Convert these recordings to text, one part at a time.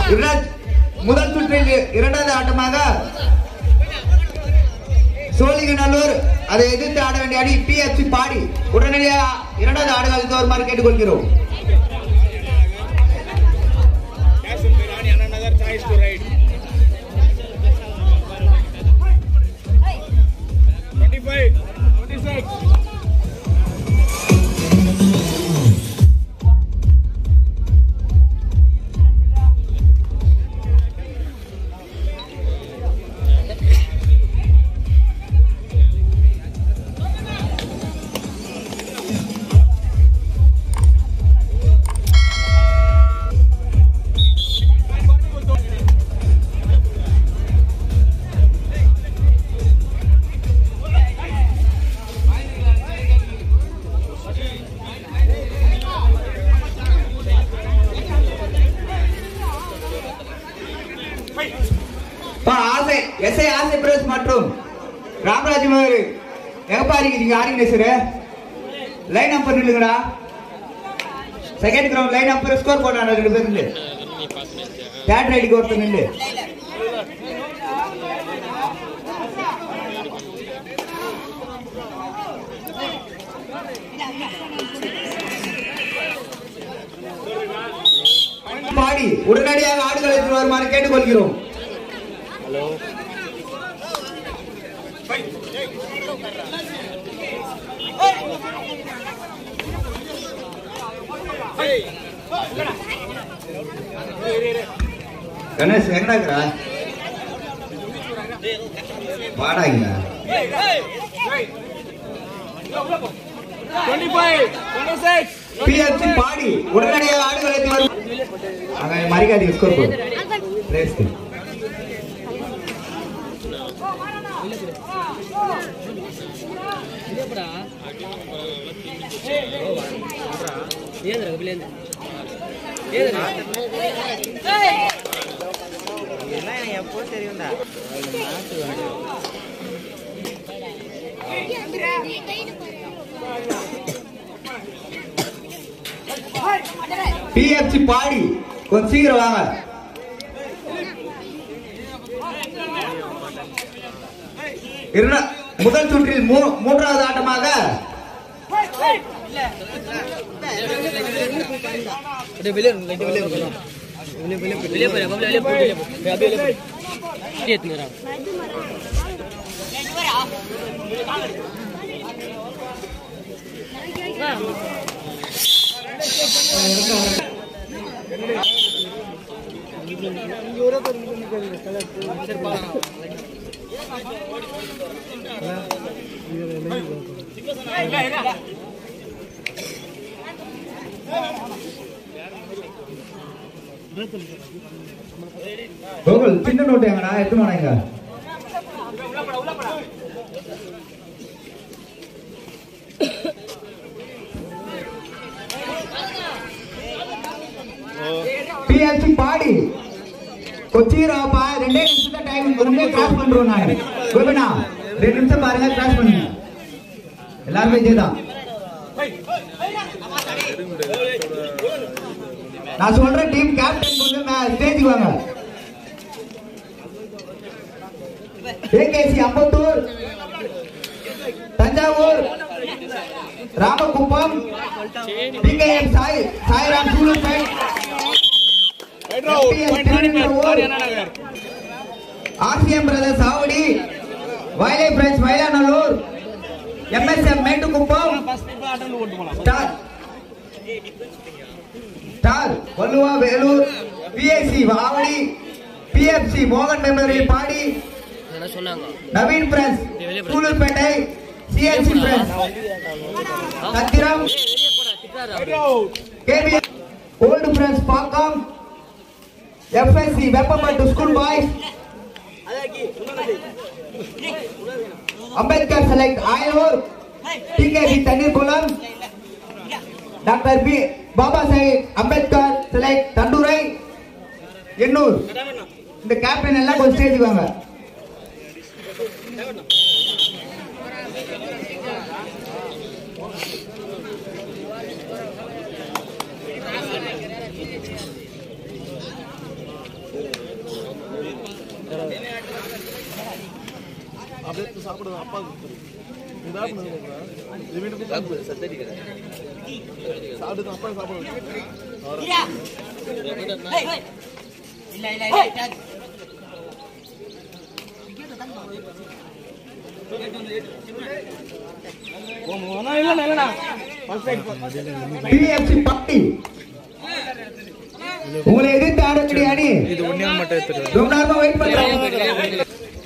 யுவராஜ் முதல் சுற்றில் இரண்டாவது ஆட்டமாக சோழிங்கநல்லூர் அதை எதிர்த்து ஆட வேண்டிய அணி பிஎஃப்சி பாடி உடனடியாக இரண்டாவது ஆடுகளுக்கு வருமாறு கேட்டுக்கொள்கிறோம் Castle Pirani and another choice to ride. 25, 26. பா, ஆசை எஸ்ஐ ஆசை பிரஸ் மற்றும் ராமராஜ் மகர் எங்கப்பா இருக்கீங்க ஆர்கனைசரு லைன் நம்பர் நில்லுங்கடா second ground line number score போட்டாங்க ரெண்டு பேர் நில்லு தேர்ட் ரைடுக்கு ஒருத்தர் நில்லு பாடி உடனடியாக ஆடுகளை எடுத்து வருமாறு கேட்டுக்கொள்கிறோம் கணேஷ் எங்கடா இருக்கிறா வாடா இங்க 25, 26. பிஎஃப்சி பாடி உடனடியாக ஆடுகளை எடுத்து வரும் அவன் மரியாதை ஸ்கோர் போடு ரேஸ்க்கு ஏதுடா கபிலேந்து ஏதுடா இதெல்லாம் எனக்கு எப்போ தெரியும்டா பிஎஃப்சி பாடி கொஞ்சம் சீக்கிரம் வாங்க இரண்டா- முதல் சுற்றில் மூ- மூன்றாவது ஆட்டமாக அப்படியே வெளியே இரு, லைட்டா வெளியே இரு, வெளியே இரு. வெளியே போய் வெளியே போய் வெளியே போய் வெளியே போய் வெளியே போய் வெளியே போய் ஏத்துங்கடா கோகுல் சின்ன நோட்டு எங்கடா எடுத்து போனாங்க பிஎல்சி பாடி கொச்சிராப்பா ரெண்டே நிமிஷம் தான் டைம் ரெண்டே கிராஸ் பண்றோம் நான் கோபினா ரெண்டு நிமிஷம் பாருங்க கிராஸ் பண்ணுங்க எல்லாருமே இதேதான் நான் சொல்றேன் டீம் கேப்டன் கொஞ்சம் ஸ்டேஜுக்கு வாங்க AKC Ambattur Thanjavur Ramakuppam PKM Sai Sairam Sullurpet Right row, point Ranipur, Ariana Nagar. RCM brothers Avadi வயலை French Mayilanallur MSM Mettukuppam First people attend ஓட்டு போலாம். Star star Valluva Vellore BSC Avadi BFC மோகன் மெமோரியல் பாடி என்ன சொன்னாங்க Naveen press Sullurpettai CNC press சத்திரம் வெளியே போடா திட்டாரு Right row. KPS old press Pakkam FSC Veppampattu school boys Ambedkar select Ayanur TKC Thanneerkulam doctor B Baba Sahib Ambedkar select Thandurai Ennore இந்த கேப்டன் எல்லாம் கொஞ்சம் ஸ்டேஜ் வாங்க அப்படியே எடுத்து சாப்பிடுவேன் அப்பா கொடுத்துரு இதா பண்ணுங்க இது வீட்டுக்கு சாப்பிடு சாப்பிட்டு அப்பா சாப்பிடுவேன் டிஎஃப்சி பட்டி உங்களை எதிர்த்து ஆடக்கூடிய அணி இது ஒன்னே மட்டும் எடுத்துரு ரொம்ப நேரமா வெயிட் பண்றாங்க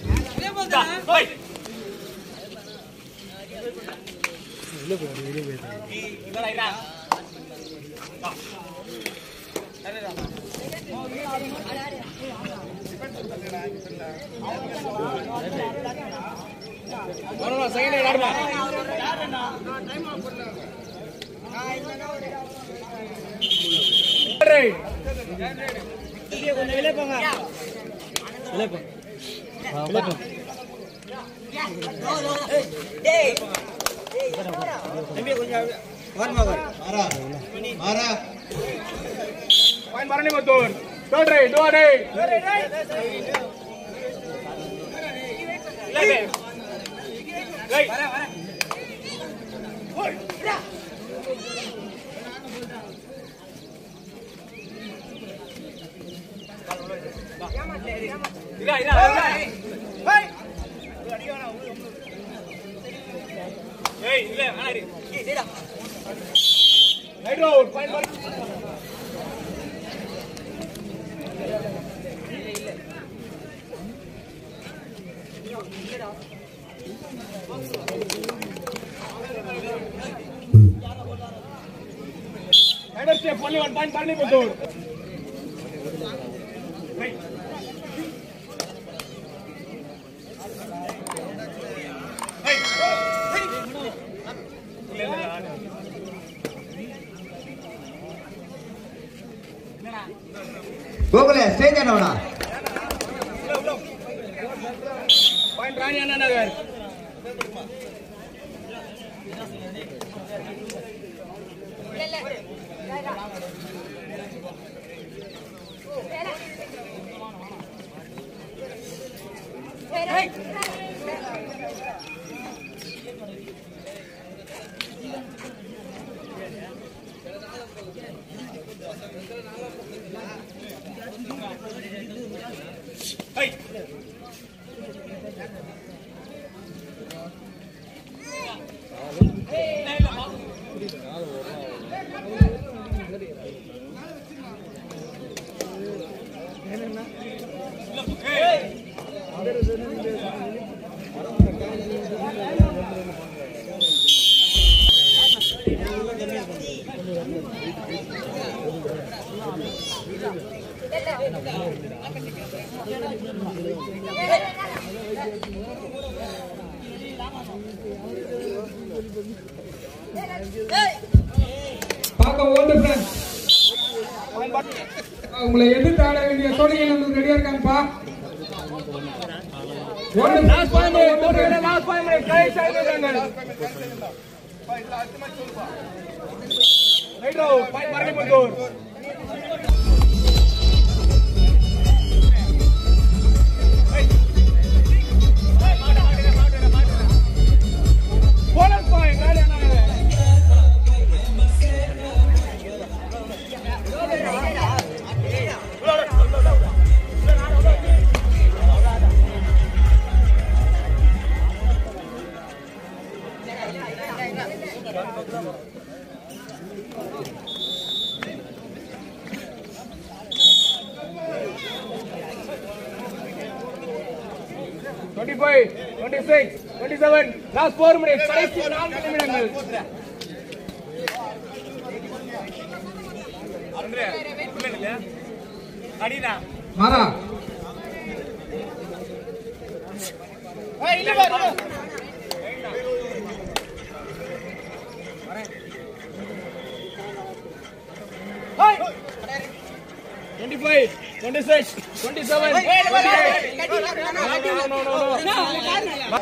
கோகுல ஸ்டேஜ் என்னடா பார்க்க ஓல்டு ஃப்ரெண்ட்ஸ் உங்களை எதிர்த்து ஆட வேண்டிய தோழிகள் நம்மளுக்கு ரெடியா இருக்காங்கப்பா old last point last point கை சாய்ந்தாங்க ரைட் ரோ பாயிண்ட் மரணி முத்தூர் போனஸ் பாயிண்ட் வேலையா twenty five twenty six twenty seven last four minutes கடைசி நான்கு நிமிடங்கள் மாறா twenty five twenty six twenty seven no no no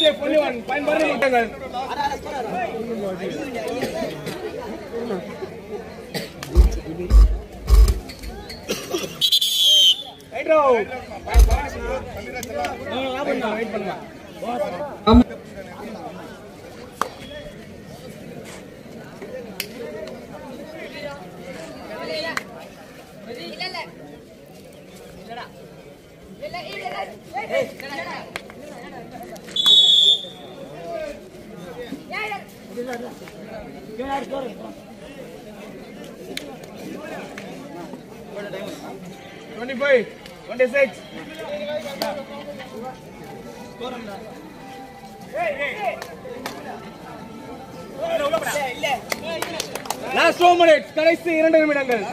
safe only one point பர்ற மாட்டாங்க ரைட் ரோ வெயிட் பண்ணுங்க twenty five twenty six last two minutes கடைசி இரண்டு நிமிடங்கள்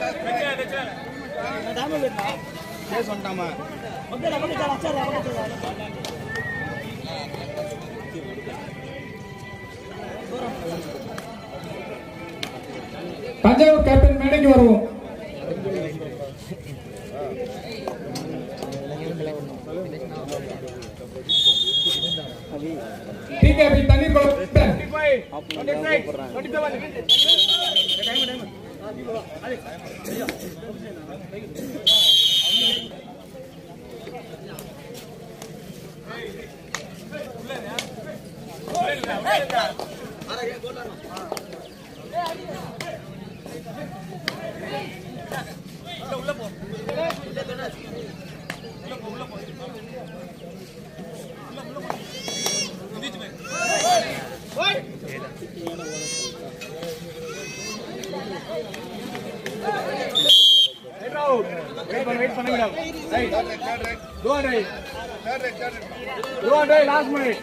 தஞ்சாவூர் கேப்டன் மேடைக்கு வருவோம் TKP Thanneerkulam twenty five twenty six twenty seven right row wait பண்ணு wait பண்ணுங்க right two hundred two hundred last minute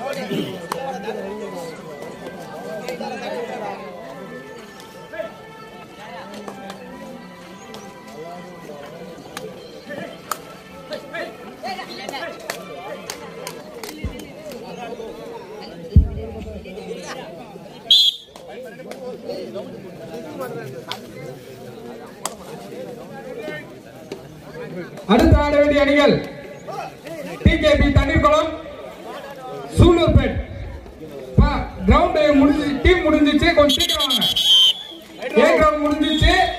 அடுத்து ஆட வேண்டிய அணிகள் டிகேபி தண்ணீர் குளம் சூலூர்பேட் கிரவுண்ட் முடிஞ்சு டீம் முடிஞ்சிச்சு கொஞ்சம் சீக்கிரம் வாங்க ஏ கிரவுண்ட் முடிஞ்சிச்சு